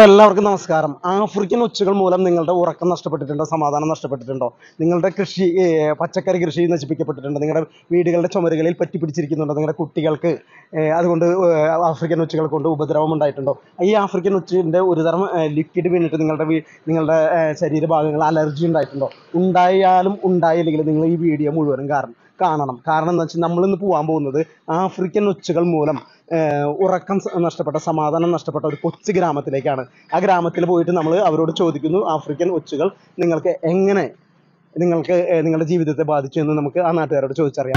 പ്രിയപ്പെട്ട എല്ലാവർക്കും നമസ്കാരം ആഫ്രിക്കൻ ഒച്ചുകൾ മൂലം നിങ്ങളുടെ ഉറക്കം നഷ്ടപ്പെട്ടിട്ടുണ്ടോ സമാധാനം നഷ്ടപ്പെട്ടിട്ടുണ്ടോ നിങ്ങളുടെ കൃഷി ഏ, പച്ചക്കറി കൃഷി നശിപ്പിക്കപ്പെട്ടിട്ടുണ്ടോ നിങ്ങളുടെ വീടുകളുടെ ചുമരുകളിൽ പറ്റിപ്പിടിച്ചിരിക്കുന്നുണ്ടോ നിങ്ങളുടെ കുട്ടികൾക്ക് ഏ, അതുകൊണ്ട് ഏ, ആഫ്രിക്കൻ ഒച്ചുകൾ കൊണ്ട് ഉപദ്രവം ഉണ്ടായിട്ടുണ്ടോ ഈ ആഫ്രിക്കൻ ഒച്ചിൻ്റെ ഒരു തരം ലിക്വിഡ് വീണിട്ട് നിങ്ങളുടെ വീ നിങ്ങളുടെ ഏ, ശരീരഭാഗങ്ങൾ അലർജി ഉണ്ടായിട്ടുണ്ടോ ഉണ്ടായാലും ഉണ്ടായില്ലെങ്കിലും നിങ്ങൾ ഈ വീഡിയോ മുഴുവനും കാരണം കാണണം കാരണം എന്താ വെച്ചാൽ നമ്മളിന്ന് പോകാൻ പോകുന്നത് ആഫ്രിക്കൻ ഒച്ചുകൾ മൂലം ഏഹ് ഉറക്കം സ- നഷ്ടപ്പെട്ട സമാധാനം നഷ്ടപ്പെട്ട ഒരു കൊച്ചു ഗ്രാമത്തിലേക്കാണ് ആ ഗ്രാമത്തിൽ പോയിട്ട് നമ്മൾ അവരോട് ചോദിക്കുന്നു ആഫ്രിക്കൻ ഒച്ചുകൾ നിങ്ങൾക്ക് എങ്ങനെ നിങ്ങൾക്ക് ഏഹ് നിങ്ങളുടെ ജീവിതത്തെ ബാധിച്ചു എന്ന് നമുക്ക് ആ നാട്ടുകാരോട് ചോദിച്ചറിയാം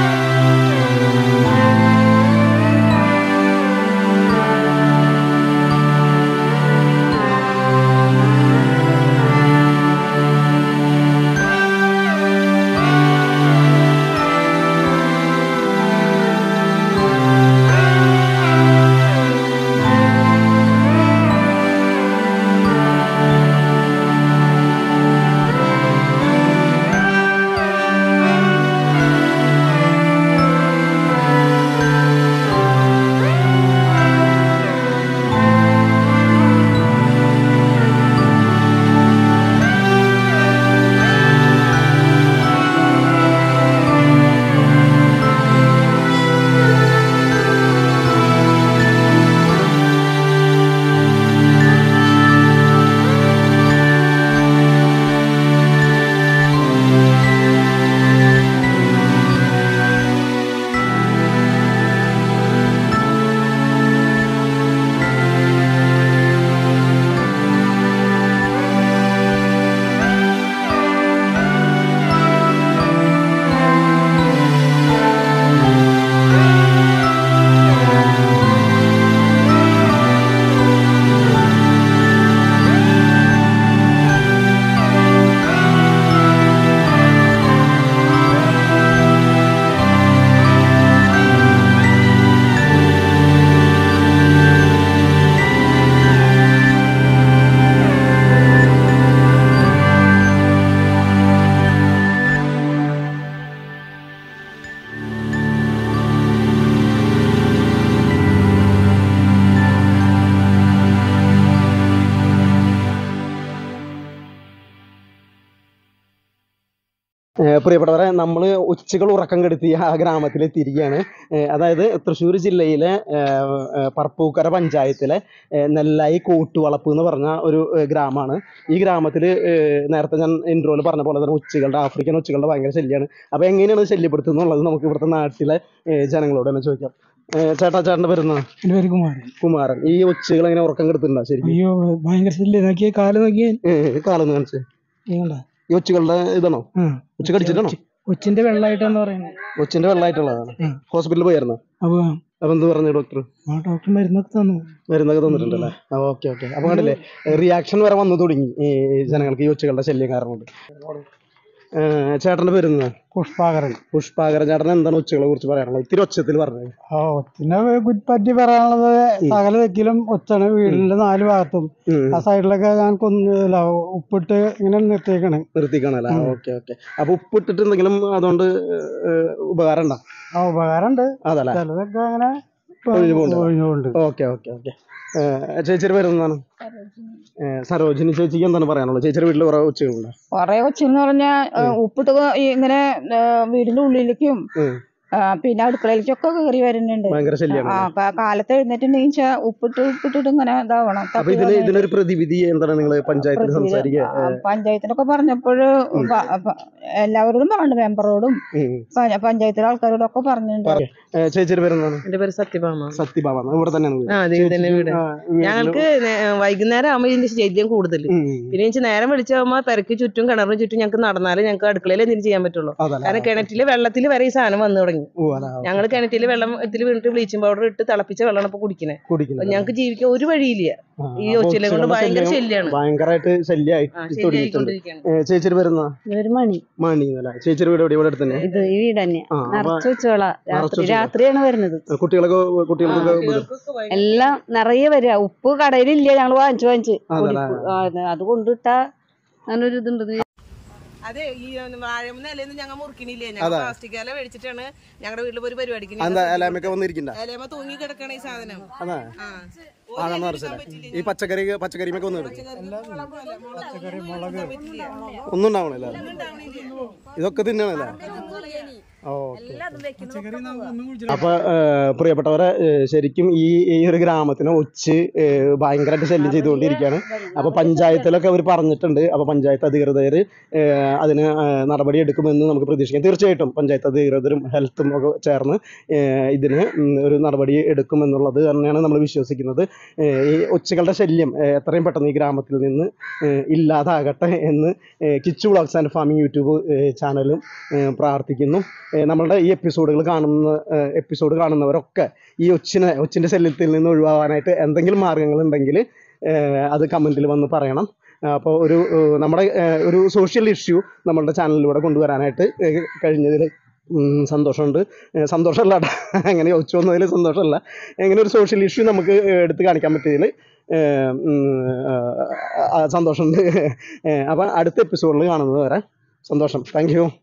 ഏഹ് പ്രിയപ്പെട്ടവരെ നമ്മൾ ഉച്ചകൾ ഉറക്കം കെടുത്തിയ ആ ഗ്രാമത്തിൽ തിരികെയാണ് ഏഹ് അതായത് തൃശ്ശൂർ ജില്ലയിലെ ഏഹ് ഏഹ് പറപ്പൂക്കര പഞ്ചായത്തിലെ ഏഹ് നെല്ലായി കൂട്ടുവളപ്പ് എന്ന് പറഞ്ഞ ഒരു ഏഹ് ഗ്രാമമാണ് ഈ ഗ്രാമത്തിൽ നേരത്തെ ഞാൻ ഇൻട്രോയിൽ പറഞ്ഞ പോലെ തന്നെ ഉച്ചകളുടെ ആഫ്രിക്കൻ ഉച്ചകളുടെ ഭയങ്കര ശല്യമാണ് അപ്പോൾ എങ്ങനെയാണ് ശല്യപ്പെടുത്തുന്നുള്ളത് നമുക്ക് ഇവിടുത്തെ നാട്ടിലെ ഏഹ് ജനങ്ങളോട് തന്നെ ചോദിക്കാം ഏഹ് ചേട്ടാ ചേട്ടൻ്റെ പേരുന്ന എൻ്റെ പേര് കുമാരൻ കുമാരൻ ഈ ഉച്ചകൾ എങ്ങനെ ഉറക്കം കെടുത്തുന്നുണ്ടോ ശരിക്കും അയ്യോ ഭയങ്കര ശല്യം നോക്കിയേ കാല് നോക്കിയേ ഏഹ് കാലൊന്ന് കാണിച്ച് ചെയ്യണ്ട ഈ ഉച്ചകളുടെ ഇതാണോ ആ ഉച്ച കടിച്ചിട്ടാണോ കൊച്ചിന്റെ വെള്ളമായിട്ടാന്ന് പറയുന്നത് കൊച്ചിന്റെ വെള്ളമായിട്ടുള്ളതാണ് ഉം. ഹോസ്പിറ്റലിൽ പോയായിരുന്നോ അപ്പൊ അപ്പൊ എന്ത് പറഞ്ഞു ഡോക്ടർ ആ ഡോക്ടർ മരുന്നൊക്കെ തന്നു മരുന്നൊക്കെ തന്നിട്ടുണ്ടല്ലേ ആ ഓക്കെ ഓക്കെ അപ്പൊ കണ്ടില്ലേ റിയാക്ഷൻ വരെ വന്നു തുടങ്ങി ഈ ജനങ്ങൾക്ക് ഈ ഒച്ചകളുടെ ശല്യം കാരണം കൊണ്ട് ഏഹ് ചേട്ടന്റെ പേരുന്ന പുഷ്പാകരൻ പുഷ്പാകരൻ ചേട്ടൻ എന്താണ് ഒച്ചകളെ കുറിച്ച് പറയാനുള്ളത് ഇത്തിരി ഒച്ചത്തിൽ പറഞ്ഞത് ആ ഒച്ചിനെ പറ്റി പറയാനുള്ളത് സകല തെക്കിലും ഒച്ചാണ് വീടിന്റെ നാല് ഭാഗത്തും ഉം. ആ സൈഡിലൊക്കെ ഞാൻ കൊന്നില്ല ഉപ്പിട്ട് ഇങ്ങനെ നിർത്തിയേക്കണ് നിർത്തിക്കാണല്ലേ ഓക്കെ ഓക്കെ അപ്പൊ ഉപ്പിട്ടിട്ട് എന്തെങ്കിലും അതുകൊണ്ട് ഏഹ് ഉപകാരം ഉണ്ടോ ആ ഉപകാരമുണ്ട് അതല്ലേ ചിലതൊക്കെ അങ്ങനെ ഒഴിഞ്ഞു പോകുന്നുണ്ടോ? ഒഴിഞ്ഞുകൊണ്ട് ഓക്കെ ഓക്കെ ഓക്കെ ചേച്ചിയുടെ പേരെന്താണ് ഏഹ് സരോജിനി ചേച്ചിക്ക് എന്താണ് പറയാനുള്ളത് ചേച്ചിയുടെ വീട്ടിൽ കുറെ ഒച്ചകളുണ്ടോ കൊറേ കൊച്ചെന്ന് പറഞ്ഞാൽ ഉപ്പിട്ട് കൊ- ഈ ഇങ്ങനെ ആ, വീടിന്റെ ഉള്ളിലേക്കും ഉം. ആ, പിന്നെ അടുക്കളയിലേക്കൊക്കെ കയറി വരുന്നുണ്ട് ഭയങ്കര ശല്യമാണ് ആ കാ- കാലത്ത് എഴുന്നേറ്റുണ്ടെങ്കിൽ ചെ- ഉപ്പിട്ട് ഉപ്പിട്ടിട്ട് ഇങ്ങനെ ഇതാവണം അപ്പൊ ഇതിന് ഇതിനൊരു പ്രതിവിധി എന്താണ് നിങ്ങൾ പഞ്ചായത്തിൽ സംസാരിക്കുക ആ, പഞ്ചായത്തിനൊക്കെ പറഞ്ഞപ്പോൾ എല്ലാവരോടും പറഞ്ഞു മെമ്പറോടും ഉം. പ- പഞ്ചായത്തിലെ ആൾക്കാരോടും ഒക്കെ പറഞ്ഞിട്ടുണ്ട് ഏഹ് ചേച്ചിയുടെ പേരെന്താണ് എന്റെ പേര് സത്യഭാമ സത്യഭാമ ഇവിടെ തന്നെയാണ് വീട്. ആ അതെ ഇത് തന്നെ വീട് ആ, വീട്ടില് ഞങ്ങൾക്ക് നേ- വൈകുന്നേരം ആകുമ്പോൾ ഇതിന്റെ ശല്യം കൂടുതൽ ഉം. പിന്നെ വെച്ചാൽ നേരം വിളിച്ചാകുമ്പോൾ പെരക്ക് ചുറ്റും കിണറിന് ചുറ്റും ഞങ്ങൾക്ക് നടന്നാലേ ഞങ്ങൾക്ക് അടുക്കളയിൽ എന്തെങ്കിലും ചെയ്യാൻ പറ്റുള്ളൂ അതല്ല കാരണം കിണറ്റില് വെള്ളത്തിൽ വരെ ഈ സാധനം വന്നു തുടങ്ങി ഓ അല്ല ഞങ്ങൾ കിണറ്റില് വെള്ളം ഇതിൽ വീണിട്ട് ബ്ലീച്ചിങ് പൗഡർ ഇട്ട് തിളപ്പിച്ച വെള്ളമാണ് ഇപ്പൊ കുടിക്കണേ കുടിക്കുന്നത് ഞങ്ങൾക്ക് ജീവിക്കാൻ ഒരു വഴിയില്ല ആ, ഈ അപ്പൊ ഒച്ചിലെ കൊണ്ട് ഒച്ചകളുടെ ഭയങ്കര ശല്യം ശല്യാണ് ഭയങ്കരമായിട്ട് ശല്യമായിട്ട് ആ, തുടങ്ങിയിട്ടുണ്ട് ശല്യമായിക്കൊണ്ടിരിക്കുകയാണ് ഏഹ് ചേച്ചിയുടെ പേരെന്നാ ഒരു മണി മണി എന്നല്ല ചേച്ചിയുടെ വീട് എവിടെ ഇവിടെ അടുത്ത് തന്നെ ഇത് ഈ വീട് തന്നെ ആ അപ്പൊ നിറച്ച് വെച്ചോളാ നിറച്ച് രാത്രി വെച്ചോളാം. രാത്രിയാണ് വരുന്നത് കുട്ടികളൊക്കെ കുട്ടികൾക്കൊക്കെ ഉപദ്രവം. കുട്ടികൾക്കൊക്കെ ഭയങ്കര- എല്ലാം നിറയെ വരിക ഉപ്പ് കടയിലില്ല ഞങ്ങൾ വാങ്ങിച്ചു വാങ്ങിച്ച് അതല്ലേ? പൊടിപ്പ്. ആ, അത് അത് കൊണ്ടിട്ടാ അങ്ങനൊരു ഇതുണ്ട് അതെ ഈ വാഴമേലേന്ന് ഞങ്ങൾ മുറിക്കണില്ലേ ഞങ്ങൾ അതാ. പ്ലാസ്റ്റിക് ഇല മേടിച്ചിട്ടാണ് ഞങ്ങളുടെ വീട്ടിൽ ഒരു പരിപാടിക്ക് എന്താ അലാമൊക്കെ വന്നിരിക്കണ്ട ഇലയമ്മ തൂങ്ങി കിടക്കണ ഈ സാധനം അതാ ആ ആണെന്ന് മനസ്സിലായി ഈ പച്ചക്കറി പച്ചക്കറിമൊക്കെ ഒന്ന് എടുക്കും പച്ചക്കറി മുളക് ഒന്നും ഉണ്ടാവണില്ല ഇതൊക്കെ തിന്നണല്ലേ ഓക്കെ അപ്പൊ ഏഹ്, പ്രിയപ്പെട്ടവരെ ഏഹ്, ശരിക്കും ഈ ഈ ഒരു ഗ്രാമത്തിന് ഒച്ച് ഏഹ്, ഭയങ്കരമായിട്ട് ശല്യം ചെയ്തുകൊണ്ടിരിക്കുകയാണ് അപ്പൊ പഞ്ചായത്തിലൊക്കെ അവർ പറഞ്ഞിട്ടുണ്ട് അപ്പൊ പഞ്ചായത്ത് അധികൃതർ അതിന് ഏഹ്, നടപടി എടുക്കുമെന്ന് നമുക്ക് പ്രതീക്ഷിക്കാം തീർച്ചയായിട്ടും പഞ്ചായത്ത് അധികൃതരും ഹെൽത്തും ഒക്കെ ചേർന്ന് ഏഹ്, ഇതിന് ഉം, ഒരു നടപടി എടുക്കുമെന്നുള്ളത് തന്നെയാണ് നമ്മൾ വിശ്വസിക്കുന്നത് ഏഹ്, ഈ ഒച്ചുകളുടെ ശല്യം ഏഹ്, എത്രയും പെട്ടെന്ന് ഈ ഗ്രാമത്തിൽ നിന്ന് ഏഹ്, ഇല്ലാതാകട്ടെ എന്ന് ഏഹ്, Kichu vlogs and farming YouTube ഏഹ്, ചാനലും ഏഹ്, പ്രാർത്ഥിക്കുന്നു ഏഹ്, നമ്മളുടെ ഈ എപ്പിസോഡുകൾ കാണുന്ന ഏഹ്, എപ്പിസോഡ് കാണുന്നവരൊക്കെ ഈ ഒച്ചിനെ ഒച്ചിൻ്റെ ശല്യത്തിൽ നിന്ന് ഒഴിവാകാനായിട്ട് എന്തെങ്കിലും മാർഗങ്ങളുണ്ടെങ്കിൽ ഏഹ്, അത് കമൻറ്റിൽ വന്ന് പറയണം അപ്പോൾ ഒരു ഏഹ്, നമ്മുടെ ഏഹ്, ഒരു സോഷ്യൽ ഇഷ്യൂ നമ്മളുടെ ചാനലിലൂടെ കൊണ്ടുവരാനായിട്ട് ഏഹ്, കഴിഞ്ഞതിൽ ഉം, സന്തോഷമുണ്ട് ഏഹ്, സന്തോഷമല്ല ട്ടോ. അങ്ങനെ ചോദിച്ചു വന്നതിൽ സന്തോഷമല്ല എങ്ങനെ ഒരു സോഷ്യൽ ഇഷ്യൂ നമുക്ക് ഏഹ്, എടുത്ത് കാണിക്കാൻ പറ്റിയതിൽ ഏഹ്, ഉം, ഏഹ്, ആ, സന്തോഷമുണ്ട് ഏഹ്, അപ്പം അടുത്ത എപ്പിസോഡിൽ കാണുന്നത് വരെ സന്തോഷം താങ്ക് യു